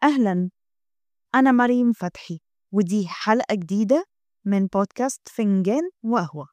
أهلا أنا مريم فتحي ودي حلقة جديدة من بودكاست فنجان وقهوة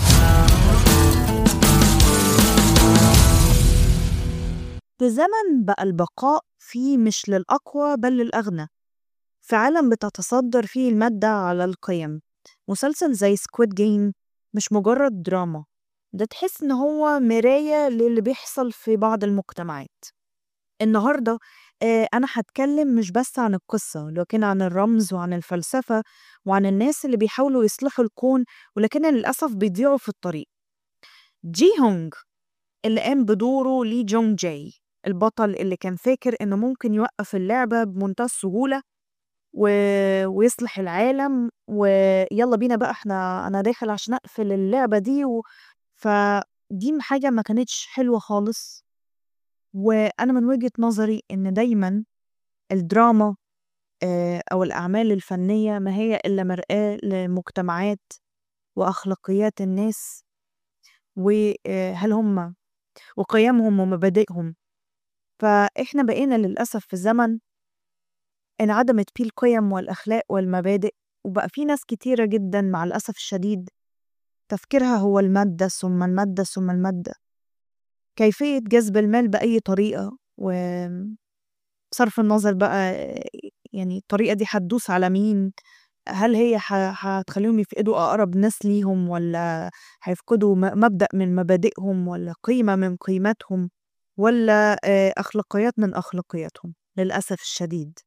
في زمن بقى البقاء فيه مش للأقوى بل للأغنى في عالم بتتصدر فيه المادة على القيم مسلسل زي سكويد جيم مش مجرد دراما ده تحس إن هو مراية للي بيحصل في بعض المجتمعات النهاردة آه، أنا هتكلم مش بس عن القصة لكن عن الرمز وعن الفلسفة وعن الناس اللي بيحاولوا يصلحوا الكون ولكن للأسف بيضيعوا في الطريق جي هونج اللي قام بدوره لي جونج جاي البطل اللي كان فاكر إنه ممكن يوقف اللعبة بمنتهى السهولة و... ويصلح العالم ويلا بينا بقى احنا أنا داخل عشان أقفل اللعبة دي و... فدي حاجة ما كانتش حلوة خالص وأنا من وجهة نظري إن دايما الدراما آه، أو الأعمال الفنية ما هي إلا مرآة لمجتمعات وأخلاقيات الناس وهل هم وقيمهم ومبادئهم فإحنا بقينا للأسف في زمن انعدمت فيه القيم والأخلاق والمبادئ وبقى في ناس كتيرة جدا مع الأسف الشديد تفكيرها هو المادة ثم المادة ثم المادة كيفية جذب المال بأي طريقة وصرف النظر بقى يعني الطريقة دي هتدوس على مين هل هي هتخليهم يفقدوا أقرب ناس ليهم ولا هيفقدوا مبدأ من مبادئهم ولا قيمة من قيمتهم ولا أخلاقيات من أخلاقياتهم للأسف الشديد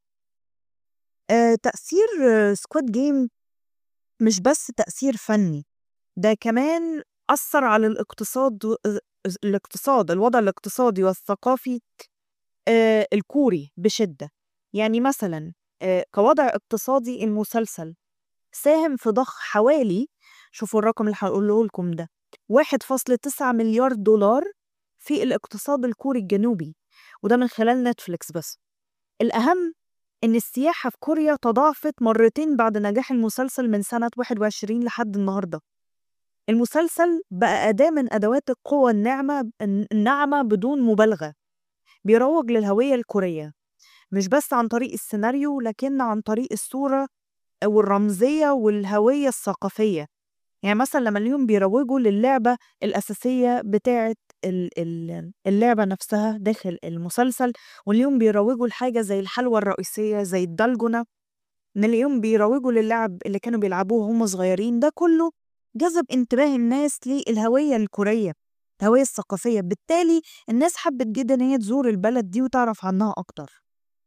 تأثير سكواد جيم مش بس تأثير فني ده كمان أثر على الاقتصاد الاقتصاد الوضع الاقتصادي والثقافي آه، الكوري بشدة يعني مثلا آه، كوضع اقتصادي المسلسل ساهم في ضخ حوالي شوفوا الرقم اللي هقوله لكم ده 1.9 مليار دولار في الاقتصاد الكوري الجنوبي وده من خلال نتفليكس بس الأهم إن السياحة في كوريا تضاعفت مرتين بعد نجاح المسلسل من سنة 21 لحد النهاردة المسلسل بقى أداة من أدوات القوة الناعمة الناعمة بدون مبالغة بيروج للهوية الكورية مش بس عن طريق السيناريو لكن عن طريق الصورة والرمزية والهوية الثقافية يعني مثلا لما اليوم بيروجوا للعبة الأساسية بتاعة اللعبة نفسها داخل المسلسل واليوم بيروجوا لحاجة زي الحلوى الرئيسية زي الدلجنة اليوم بيروجوا للعب اللي كانوا بيلعبوه وهم صغيرين ده كله جذب انتباه الناس للهوية الكورية الهوية الثقافية بالتالي الناس حبت جدا ان هي تزور البلد دي وتعرف عنها اكتر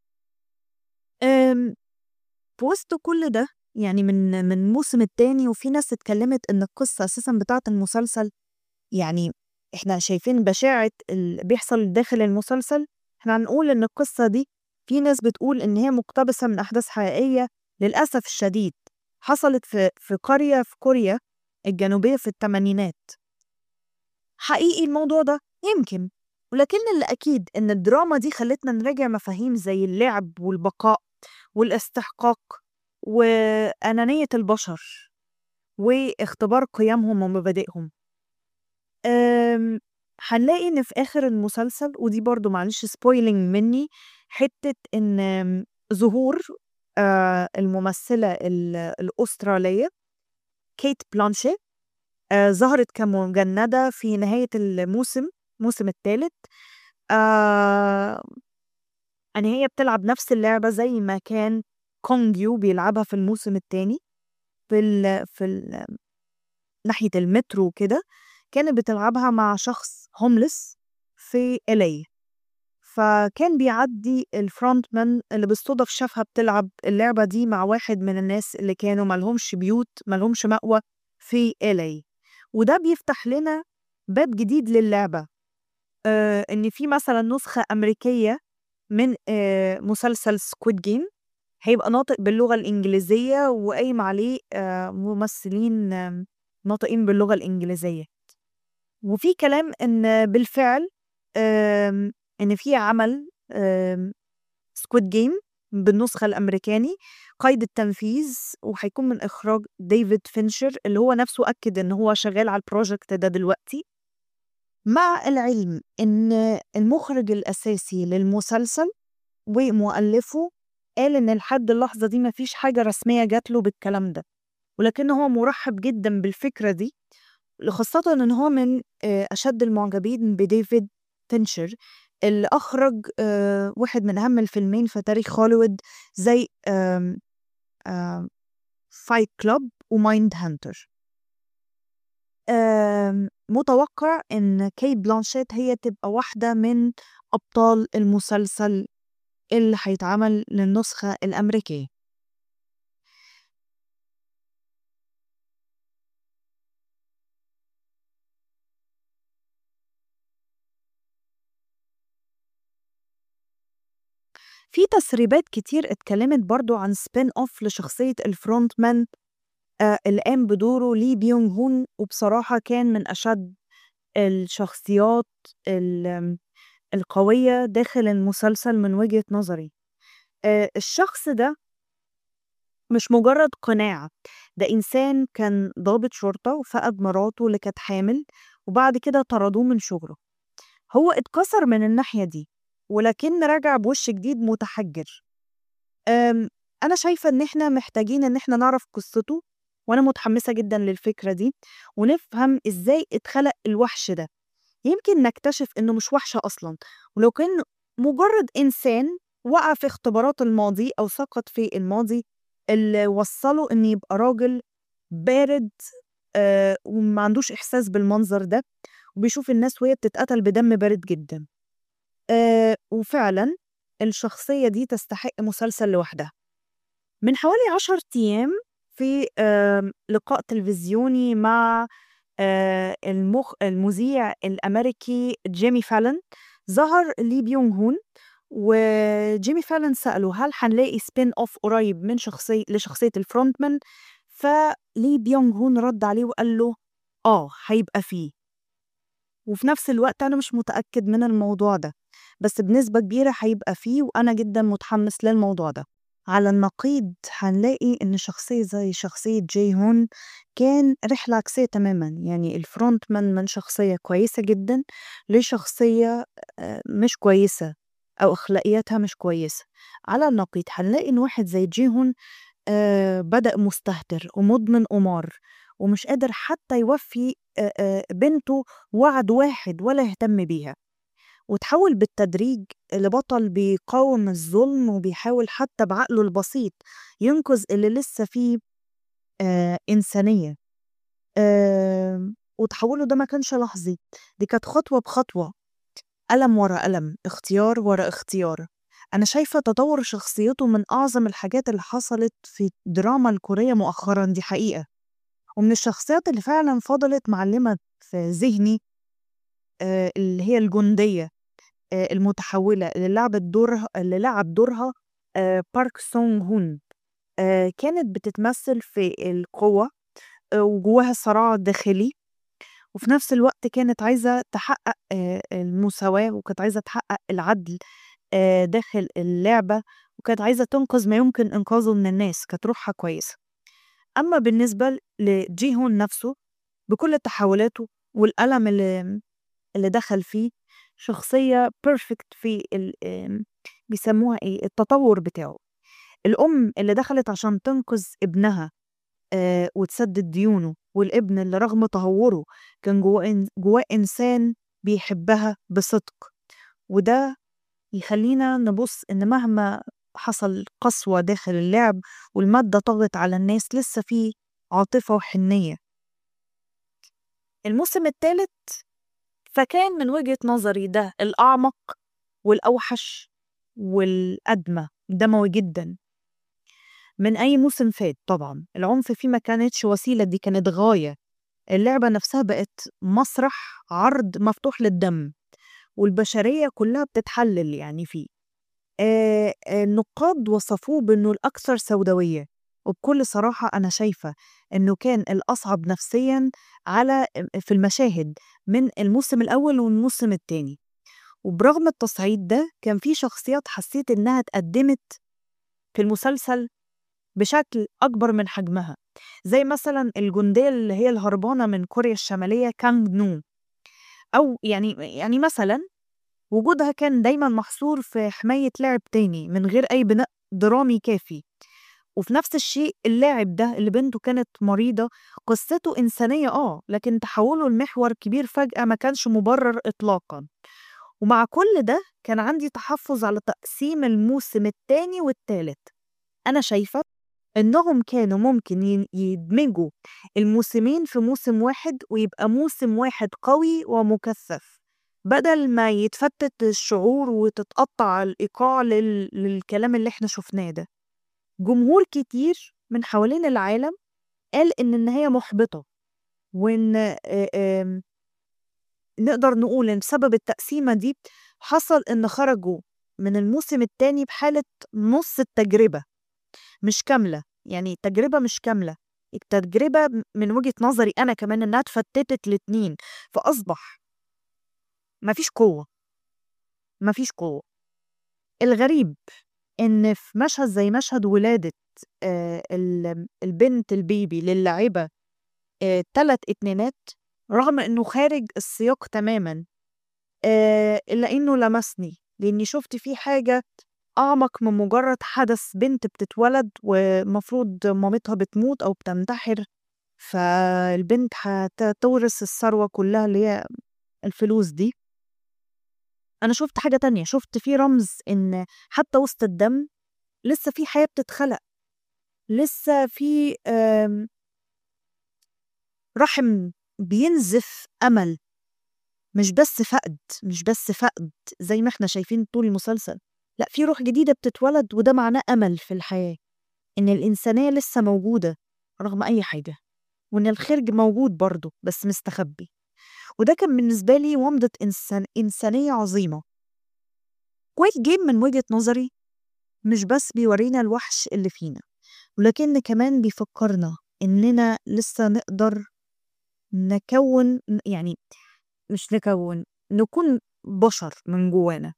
في وسط كل ده يعني من من الموسم التاني وفي ناس اتكلمت ان القصة اساسا بتاعت المسلسل يعني احنا شايفين بشاعة اللي بيحصل داخل المسلسل احنا هنقول ان القصة دي في ناس بتقول ان هي مقتبسة من احداث حقيقية للأسف الشديد حصلت في في قرية في كوريا الجنوبية في الثمانينات حقيقي الموضوع ده يمكن ولكن اللي أكيد إن الدراما دي خلتنا نراجع مفاهيم زي اللعب والبقاء والاستحقاق وأنانية البشر واختبار قيمهم ومبادئهم هنلاقي إن في آخر المسلسل ودي برضو معلش سبويلينج مني حتة إن ظهور آه، الممثلة الأسترالية كيت بلانشيت آه ظهرت كمجندة في نهاية الموسم الموسم الثالث آه أن هي بتلعب نفس اللعبة زي ما كان كونج يو بيلعبها في الموسم الثاني في ال في ال ناحية المترو كده كانت بتلعبها مع شخص هوملس في إلي فكان بيعدي الفرونت مان اللي بالصدف شافها بتلعب اللعبة دي مع واحد من الناس اللي كانوا ملهمش بيوت ملهمش مأوى في إلي وده بيفتح لنا باب جديد للعبة آه إن في مثلا نسخة أمريكية من آه مسلسل سكويد جيم هيبقى ناطق باللغة الإنجليزية وقايم عليه آه ممثلين آه ناطقين باللغة الإنجليزية وفي كلام إن بالفعل آه إن في عمل سكويد جيم بالنسخة الأمريكاني قيد التنفيذ وهيكون من إخراج ديفيد فينشر اللي هو نفسه أكد إن هو شغال على البروجكت ده دلوقتي مع العلم إن المخرج الأساسي للمسلسل ومؤلفه قال إن لحد اللحظة دي ما فيش حاجة رسمية جات له بالكلام ده، ولكنه هو مُرحِّب جدًا بالفكرة دي، خاصةً إن هو من آآ أشد المُعجبين بديفيد فينشر اللي أخرج آآ واحد من أهم الفيلمين في تاريخ هوليوود زي آمم آآ Fight Club وMind Hunter. آمم متوقع إن كيت بلانشيت هي تبقى واحدة من أبطال المسلسل اللي هيتعمل للنسخة الأمريكية. في تسريبات كتير اتكلمت برضه عن spin off لشخصية الfrontman آآ اللي قام بدوره لي بيونج هون، وبصراحة كان من أشد الشخصيات ال آمم القوية داخل المسلسل من وجهة نظري. آآ الشخص ده مش مجرد قناع، ده إنسان كان ضابط شرطة وفقد مراته اللي كانت حامل، وبعد كده طردوه من شغله. هو اتكسر من الناحية دي، ولكن رجع بوش جديد متحجر. آمم أنا شايفة إن إحنا محتاجين إن إحنا نعرف قصته، وأنا متحمسة جدًا للفكرة دي، ونفهم إزاي اتخلق الوحش ده. يمكن نكتشف إنه مش وحش أصلًا، ولو كان مجرد إنسان وقع في اختبارات الماضي أو سقط في الماضي اللي وصّله إنه يبقى راجل بارد آآ وما عندوش إحساس بالمنظر ده، وبيشوف الناس وهي بتتقتل بدم بارد جدًا. آآ وفعلًا الشخصية دي تستحق مسلسل لوحدها. من حوالي 10 أيام في آمم لقاء تلفزيوني مع آآ المخ المذيع الأمريكي جيمي فالون، ظهر لي بيونج هون، وجيمي فالون سأله: "هل حنلاقي spin off قريب من شخصي لشخصية الfrontman؟" فلي بيونج هون رد عليه وقال له: "آه هيبقى في." وفي نفس الوقت أنا مش متأكد من الموضوع ده، بس بنسبة كبيرة هيبقى في، وأنا جدًا متحمس للموضوع ده. على النقيض هنلاقي إن شخصية زي شخصية جي هون كان رحلة عكسية تمامًا، يعني الfrontman من شخصية كويسة جدًا لشخصية آآ مش كويسة أو أخلاقياتها مش كويسة. على النقيض هنلاقي إن واحد زي جي هون آآ بدأ مستهتر ومدمن قمار، ومش قادر حتى يوفّي آآ آآ بنته وعد واحد ولا يهتم بيها، واتحوّل بالتدريج لبطل بيقاوم الظلم وبيحاول حتى بعقله البسيط ينقذ اللي لسه فيه آآ إنسانية. آمم وتحوّله ده ما كانش لحظي، دي كانت خطوة بخطوة، ألم ورا ألم، اختيار ورا اختيار. أنا شايفة تطوّر شخصيته من أعظم الحاجات اللي حصلت في الدراما الكورية مؤخرًا، دي حقيقة. ومن الشخصيات اللي فعلًا فضلت معلّمة في ذهني آآ اللي هي الجندية آآ المتحولة اللي لعبت دورها اللي لعب دورها آآ بارك سونج هون. آآ كانت بتتمثل في القوة آآ وجواها صراع داخلي، وفي نفس الوقت كانت عايزة تحقق آآ المساواة، وكانت عايزة تحقق العدل آآ داخل اللعبة، وكانت عايزة تنقذ ما يمكن إنقاذه من الناس، كانت روحها كويسة. أمّا بالنسبة ل لجي هون نفسه بكل تحولاته والألم اللي اللي دخل فيه، شخصية perfect في ال آمم بيسموها إيه، التطوّر بتاعه. الأم اللي دخلت عشان تنقذ ابنها آآ وتسدد ديونه، والابن اللي رغم تهوّره كان جواه إن جواه إنسان بيحبها بصدق، وده يخلّينا نبُص إن مهما حصل قسوة داخل اللعب والمادة طغت على الناس، لسه في عاطفة وحنيّة. الموسم التالت فكان من وجهة نظري ده الأعمق والأوحش والأدمى، دموي جدًا من أي موسم فات طبعًا. العنف فيه ما كانتش وسيلة، دي كانت غاية. اللعبة نفسها بقت مسرح عرض مفتوح للدم، والبشرية كلّها بتتحلّل يعني فيه. آآ النقاد وصفوه بإنه الأكثر سوداوية، وبكل صراحة أنا شايفة إنه كان الأصعب نفسيًا على ام في المشاهد من الموسم الأول والموسم التاني. وبرغم التصعيد ده، كان في شخصيات حسّيت إنها اتقدّمت في المسلسل بشكل أكبر من حجمها، زي مثلًا الجندية اللي هي الهربانة من كوريا الشمالية كانج نو، أو يعني يعني مثلًا وجودها كان دايمًا محصور في حماية لاعب تاني من غير أي بناء درامي كافي، وفي نفس الشيء اللاعب ده اللي بنته كانت مريضة قصته إنسانية آه، لكن تحوّله لمحور كبير فجأة ما كانش مُبرر إطلاقًا، ومع كل ده كان عندي تحفُّظ على تقسيم الموسم التاني والتالت، أنا شايفة إنّهم كانوا ممكن ين يدمجوا الموسمين في موسم واحد ويبقى موسم واحد قوي ومُكثّف، بدل ما يتفتّت الشعور وتتقطّع الإيقاع لل للكلام اللي إحنا شُفناه ده. جمهور كتير من حوالين العالم قال إن النهاية مُحبطة، وإن آآ آمم نقدر نقول إن بسبب التقسيمة دي حصل إن خرجوا من الموسم التاني بحالة نُص التجربة مش كاملة، يعني تجربة مش كاملة، التجربة م من وجهة نظري أنا كمان إنّها اتفتّتت ل2 فأصبح ما فيش قوة. ما فيش قوة. الغريب إن في مشهد زي مشهد ولادة آآ ال البنت البيبي للاعبة آآ 3 اتنينات رغم إنه خارج السياق تمامًا آآ إلا إنه لمسني، لإنّي شُفت فيه حاجة أعمق من مجرّد حدث بنت بتتولد ومفروض مامتها بتموت أو بتنتحر، فالبنت هت تورث الثروة كلّها اللي هي الفلوس دي. أنا شُفت حاجة تانية، شُفت فيه رمز إن حتى وسط الدم لسّه في حياة بتتخلق، لسّه في آمم رحم بينزف أمل، مش بس فقد، مش بس فقد زي ما إحنا شايفين طول المسلسل، لأ في روح جديدة بتتولد وده معناه أمل في الحياة، إن الإنسانية لسّه موجودة رغم أي حاجة، وإن الخير موجود برضه بس مستخبي، وده كان بالنسبة لي ومضة إنسان إنسانية عظيمة. squid game من وجهة نظري مش بس بيورّينا الوحش اللي فينا، ولكن كمان بيفكّرنا إننا لسّه نقدر نكوّن ن يعني مش نكوّن، نكون بشر من جوّانا.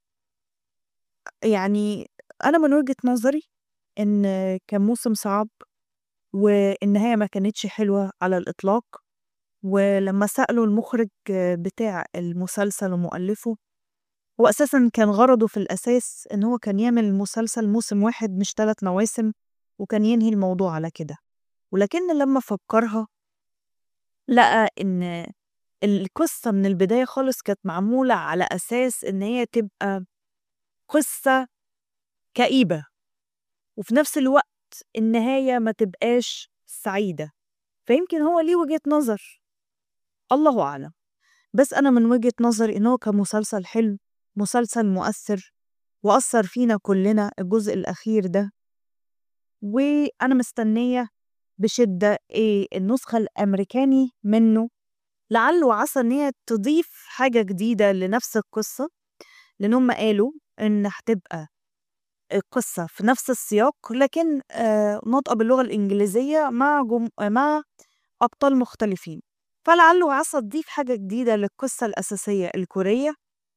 يعني أنا من وجهة نظري إن كان موسم صعب، والنهاية ما كانتش حلوة على الإطلاق، ولمّا سألوا المُخرج بتاع المسلسل ومؤلّفه، هو أساسًا كان غرضه في الأساس إن هو كان يعمل المسلسل موسم واحد مش 3 مواسم، وكان ينهي الموضوع على كده، ولكن لمّا فكّرها لقى إن القصة من البداية خالص كانت معمولة على أساس إن هي تبقى قصة كئيبة، وفي نفس الوقت النهاية ما تبقاش سعيدة، فيمكن هو ليه وجهة نظر، الله أعلم، بس أنا من وجهة نظري إن هو كان مسلسل حلو، مسلسل مؤثّر، وأثّر فينا كلّنا الجزء الأخير ده. وأنا مستنية بشدة آآ النسخة الأمريكاني منّه، لعل وعسى إن هي تضيف حاجة جديدة لنفس القصة، لإن هُم قالوا إن هتبقى القصة في نفس السياق لكن آآ ناطقة باللغة الإنجليزية مع جم مع أبطال مختلفين، فلعل وعسى تضيف حاجة جديدة للقصة الأساسية الكورية،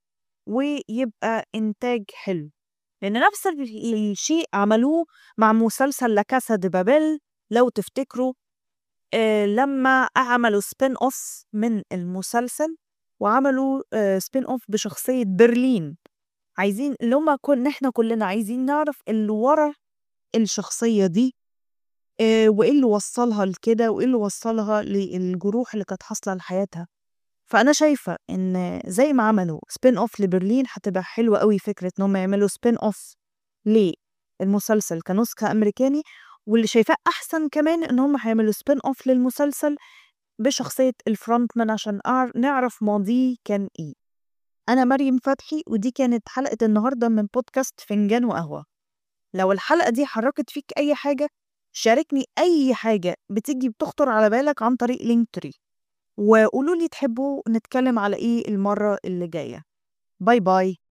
ويبقى إنتاج حلو، لإن نفس ال الشيء عملوه مع مسلسل لا كاسا دي بابيل لو تفتكروا آآ لمّا عملوا spin off من المسلسل، وعملوا آآ spin off بشخصية برلين، عايزين اللي هُم كن إحنا كلّنا عايزين نعرف اللي ورا الشخصية دي آآ وإيه اللي وصّلها لكده، وإيه اللي وصّلها للجروح اللي كانت حاصلة لحياتها، فأنا شايفة إن زي ما عملوا spin off لبرلين هتبقى حلوة أوي فكرة إن هُم يعملوا spin off للمسلسل كنسخة أمريكاني، واللي شايفاه أحسن كمان إن هُم هيعملوا spin off للمسلسل بشخصية الfrontman عشان أعر نعرف ماضيه كان إيه. أنا مريم فتحي، ودي كانت حلقة النهارده من بودكاست فنجان وقهوة، لو الحلقة دي حرّكت فيك أي حاجة، شاركني أي حاجة بتيجي بتخطر على بالك عن طريق linktree وقولوا لي تحبّوا نتكلّم على إيه المرّة اللي جاية. باي، باي.